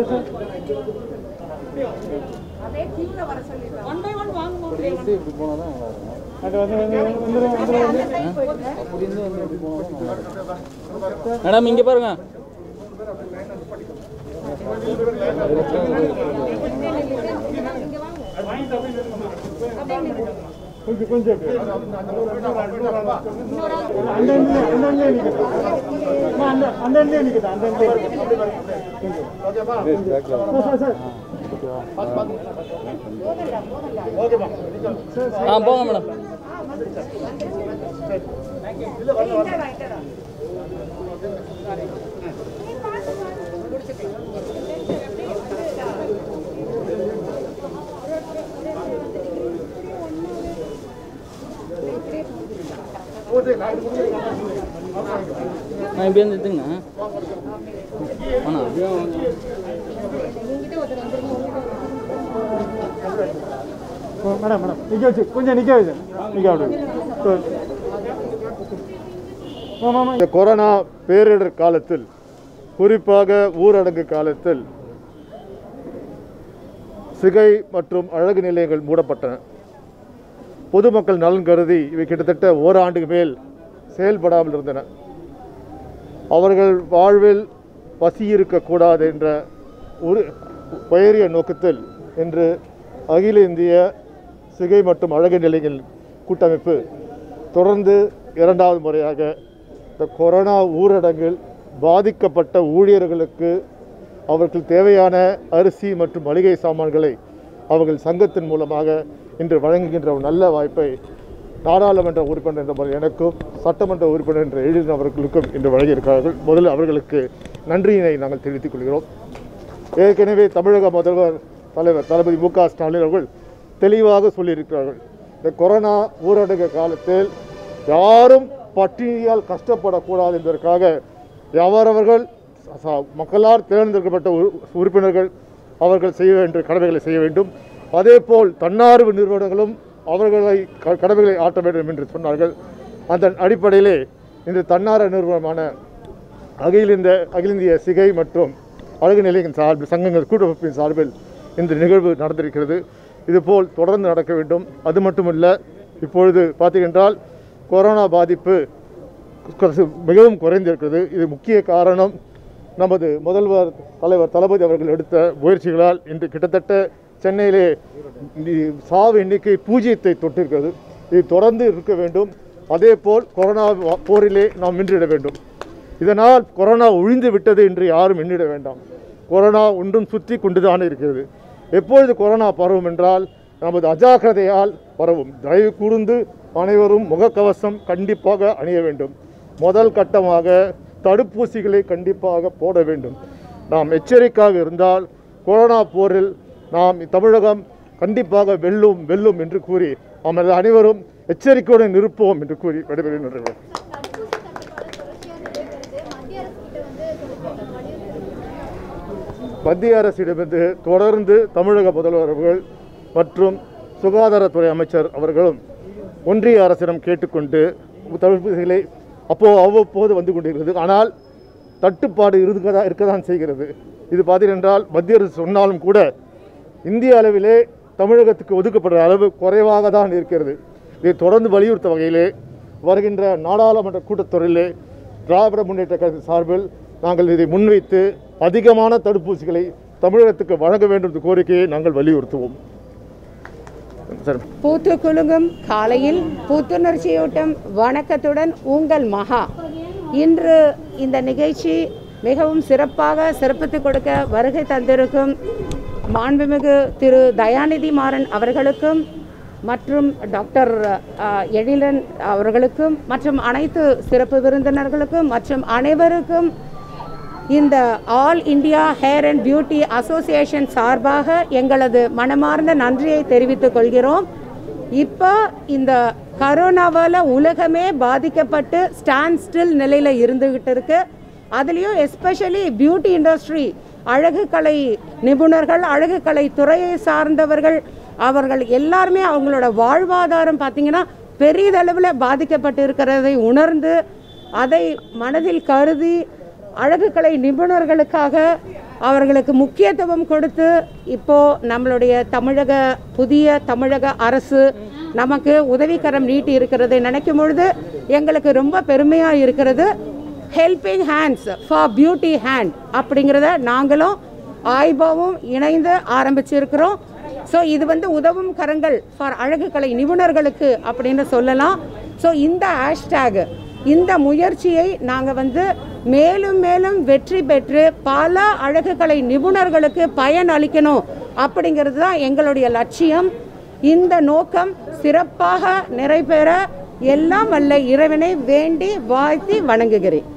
Madam இங்கே பாருங்க கொஞ்சம் கொஞ்சம் அந்த அந்த நிற்குது அந்த அந்த நிற்குது அந்த சார் சார் ஆ போங்க மேடம் நான் இப்படி வந்து எடுத்துங்க அண்ணா அப்படியே வாங்க. மேடம் மேடம் நிற்க வச்சு கொஞ்சம் நிற்க வச்சு நிற்க அப்படி ஆமாம் இந்த கொரோனா பேரிடர் காலத்தில் குறிப்பாக ஊரடங்கு காலத்தில் சிகை மற்றும் அழகு நிலையங்கள் மூடப்பட்டன பொதுமக்கள் நலன் கருதி இவை கிட்டத்தட்ட ஓராண்டுக்கு மேல் செயல்படாமல் இருந்தன அவர்கள் வாழ்வில் பசி இருக்கக்கூடாது என்ற ஒரு உயரிய நோக்கத்தில் இன்று அகில இந்திய சிகை மற்றும் அழகு நிலையங்கள் கூட்டமைப்பு தொடர்ந்து இரண்டாவது முறையாக இந்த கொரோனா ஊரடங்கில் பாதிக்கப்பட்ட ஊழியர்களுக்கு அவர்கள் தேவையான அரிசி மற்றும் மளிகை சாமான்களை அவர்கள் சங்கத்தின் மூலமாக இன்று வழங்குகின்ற ஒரு நல்ல வாய்ப்பை நாடாளுமன்ற உறுப்பினர் என்ற முறையில் எனக்கும் சட்டமன்ற உறுப்பினர் என்ற எழிலன் அவர்களுக்கும் இன்று வழங்கியிருக்கிறார்கள் முதலில் அவர்களுக்கு நன்றியினை நாங்கள் தெரிவித்துக் கொள்கிறோம் ஏற்கனவே தமிழக முதல்வர் தலைவர் தளபதி மு க ஸ்டாலின் அவர்கள் தெளிவாக சொல்லியிருக்கிறார்கள் இந்த கொரோனா ஊரடங்கு காலத்தில் யாரும் பட்டினியால் கஷ்டப்படக்கூடாது என்பதற்காக அவரவர்கள் ச- மக்களால் தேர்ந்தெடுக்கப்பட்ட உறு- உறுப்பினர்கள் அவர்கள் செய்ய வேண்டிய கடமைகளை செய்ய வேண்டும் அதேபோல் தன்னார்வ நிறுவனங்களும் அவர்களை க- கடமைகளை ஆற்ற வேண்டும் என்று சொன்னார்கள் அந்த அடிப்படையிலே இந்த தன்னார்வ நிறுவனமான அகில இந்த அகில இந்திய சிகை மற்றும் அழகு நிலையத்தின் சார்பில் சங்கங்கள் கூட்டமைப்பின் சார்பில் இந்த நிகழ்வு நடந்திருக்கிறது இதுபோல் தொடர்ந்து நடக்க வேண்டும் அது மட்டுமல்ல இப்பொழுது பார்த்தீங்கன்றால் கொரோனா பாதிப்பு குறைசு- மிகவும் குறைந்திருக்கிறது இது முக்கிய காரணம் நமது முதல்வர் தலைவர் தளபதி அவர்கள் எடுத்த முயற்சிகளால் இன்று கிட்டத்தட்ட சென்னையிலே இ- சாவு எண்ணிக்கை பூஜ்ஜியத்தை தொட்டிருக்கிறது இது தொடர்ந்து இருக்க வேண்டும் அதேபோல் கொரோனா வா- போரிலே நாம் வென்றிட வேண்டும் இதனால் கொரோனா ஒழிந்து விட்டது என்று யாரும் எண்ணிட வேண்டாம் கொரோனா ஒன்றும் சுற்றி கொண்டுதான் இருக்கிறது எப்பொழுது கொரோனா பரவும் என்றால் நமது அஜாக்கிரதையால் பரவும் தயவு கூர்ந்து அனைவரும் முகக்கவசம் கண்டிப்பாக அணிய வேண்டும் முதல் கட்டமாக தடுப்பூசிகளை கண்டிப்பாக போட வேண்டும் நாம் எச்சரிக்கையாக இருந்தால் கொரோனா போரில் நாம் தமிழகம் கண்டிப்பாக வெல்லும் வெல்லும் என்று கூறி நமது அனைவரும் எச்சரிக்கையுடன் இருப்போம் என்று கூறி விடைபெறுகின்றனர் மத்திய அரசிடமிருந்து தொடர்ந்து தமிழக முதல்வர் அவர்கள் மற்றும் சுகாதாரத்துறை அமைச்சர் அவர்களும் ஒன்றிய அரசிடம் கேட்டுக்கொண்டு தடுப்பூசிகளை அப்போ அவ்வப்போது வந்து கொண்டிருக்கிறது ஆனால் தட்டுப்பாடு இருக்கதா இருக்கதான் செய்கிறது இது பார்த்தீங்கன்றால் மத்திய அரசு சொன்னாலும் கூட இந்திய அளவிலே தமிழகத்துக்கு ஒதுக்கப்படுற அளவு குறைவாக தான் இருக்கிறது இதை தொடர்ந்து வலியுறுத்த வகையிலே வருகின்ற நாடாளுமன்ற கூட்டத்தொடரிலே திராவிட முன்னேற்ற கழக சார்பில் நாங்கள் இதை முன்வைத்து அதிகமான தடுப்பூசிகளை தமிழகத்துக்கு வழங்க வேண்டும் என்ற கோரிக்கையை நாங்கள் வலியுறுத்துவோம் சார் பூத்து குலுங்கும் காலையில் புத்துணர்ச்சியூட்டும் வணக்கத்துடன் உங்கள் மகா இன்று இந்த நிகழ்ச்சி மிகவும் சிறப்பாக சிறப்பித்துக் கொடுக்க வருகை தந்திருக்கும் மாண்புமிகு திரு தயாநிதி மாறன் அவர்களுக்கும் மற்றும் டாக்டர் அ, எழிலன் அவர்களுக்கும் மற்றும் அனைத்து சிறப்பு விருந்தினர்களுக்கும் மற்றும் அனைவருக்கும் இந்த all India hair and beauty association சார்பாக எங்களது மனமார்ந்த நன்றியை தெரிவித்துக் கொள்கிறோம் இப்போ இந்த கரோனாவால் உலகமே பாதிக்கப்பட்டு ஸ்டாண்ட் ஸ்டில் நிலையில் இருந்துகிட்டு இருக்கு அதுலேயும் எஸ்பெஷலி பியூட்டி இண்டஸ்ட்ரி அழகு கலை நிபுணர்கள் அழகு கலை துறையை சார்ந்தவர்கள் அவர்கள் எல்லாருமே அவங்களோட வாழ்வாதாரம் பார்த்தீங்கன்னா பெரிதளவில் பாதிக்கப்பட்டு இருக்கிறதை உணர்ந்து அதை மனதில் கருதி அழகுக்கலை நிபுணர்களுக்காக அவர்களுக்கு முக்கியத்துவம் கொடுத்து இப்போ நம்மளுடைய தமிழக புதிய தமிழக அரசு நமக்கு உதவிக்கரம் நீட்டி இருக்கிறதை நினைக்கும் பொழுது எங்களுக்கு ரொம்ப பெருமையாக இருக்கிறது helping hands for beauty hand அப்படிங்கிறத நாங்களும் ஆய்பாவும் இணைந்து ஆரம்பிச்சிருக்கிறோம் ஸோ இது வந்து உதவும் கரங்கள் ஃபார் அழகுக்கலை நிபுணர்களுக்கு அப்படின்னு சொல்லலாம் ஸோ இந்த ஹேஷ்டேக் இந்த முயற்சியை நாங்கள் வந்து மேலும் மேலும் வெற்றி பெற்று பல அழகுக்கலை நிபுணர்களுக்கு பயன் அளிக்கணும் அப்படிங்கிறது தான் எங்களுடைய லட்சியம் இந்த நோக்கம் சிறப்பாக நிறைவேற எல்லாம் வல்ல இறைவனை வேண்டி வாழ்த்தி வணங்குகிறேன்